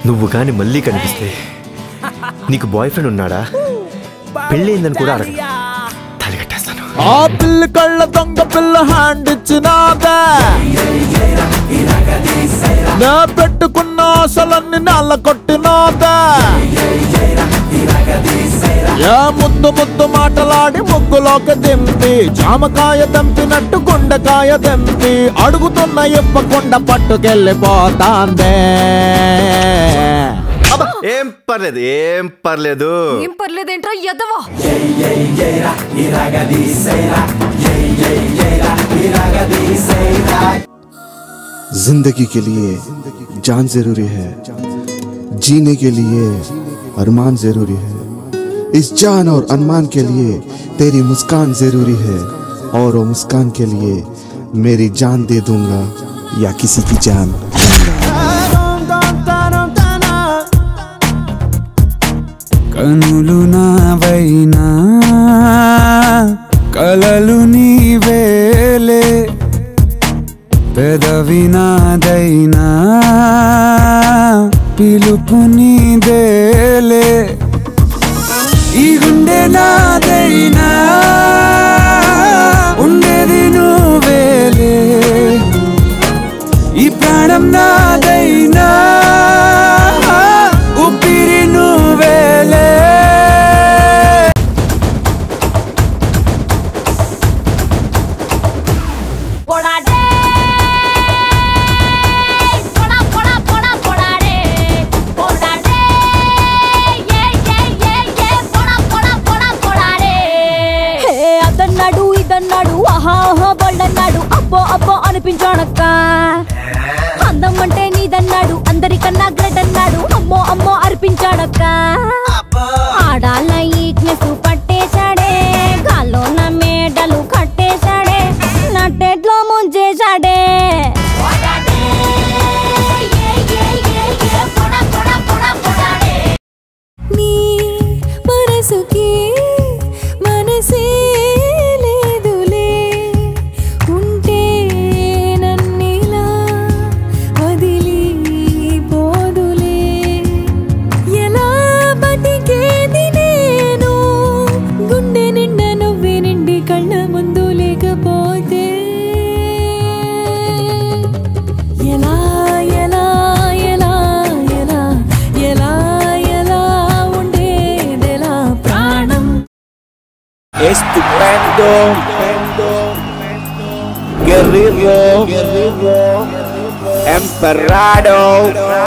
నువ్వు కానీ మళ్ళీ కనిపిస్తే నీకు బాయ్ ఫ్రెండ్ ఉన్నాడా పెళ్ళయిందని కూడా అడగ తాళికట్టేస్తాను ఆ పిల్ల కళ్ళ దొంగ పిల్ల హ్యాండ్ ఇచ్చినాదా నా పెట్టుకున్న ఆశలన్నీ నల్ల కొట్టినాదా ఏ ముద్దు ముద్దు మాటలాడి ముగ్గులోకి దింపి జామకాయ దంపినట్టు గుండెకాయ దింపి అడుగుతున్న ఇప్పకుండా పట్టుకెళ్ళిపోతాందే అబ్బా, ఏం పర్లేదు ఏం పర్లేదు ఏం పర్లేదేంట్రా ఎదవా जिंदगी के लिए जान जरूरी है जीने के लिए अरमान जरूरी है इस जान और अरमान के लिए तेरी मुस्कान जरूरी है और वो मुस्कान के लिए मेरी जान दे दूंगा या किसी की जान కనులు నావైనా కలలు నీవేలే పెదవి నాదైనా పిలుపు నీదేలే ఈ గుండె నాదైనా ఉండేది నువ్వేలే ఈ ప్రాణం నాదైనా ఊపిరి నువ్వేలే పొడాడే పొడా పొడా పొడా పొడాడే పొడాడే ఏ ఏ ఏ ఏ పొడా పొడా పొడా పొడాడే హే అదన్నాడు ఇదన్నాడు ఆహా ఆహా బళ్ళన్నాడు అబ్బో అబ్బో అనిపించాడక్క అందం అంటే నీదన్నాడు అందరికన్నా గ్రేట్ అన్నాడు అమ్మో అమ్మో అర్పించాడక్క ఆడాల ఈక్నెస్ పట్టేశాడే గాల్లో నా మేడలు కట్టేశాడే నట్టెట్లో ముంచేశాడే నీ మనసుకి మనసే లేదులే ఉంటే నన్నిలా వదిలి పోదులే ఎలా బతికేది నేను గుండె నిండా నువ్వే నిండి కళ్ళ ముందు లేకపోతే ఎలా ఎలా ఎలా ఎలా ఎలా ఎలా ఉండేదెలా ప్రాణం Estupendo, guerrero, emperrado.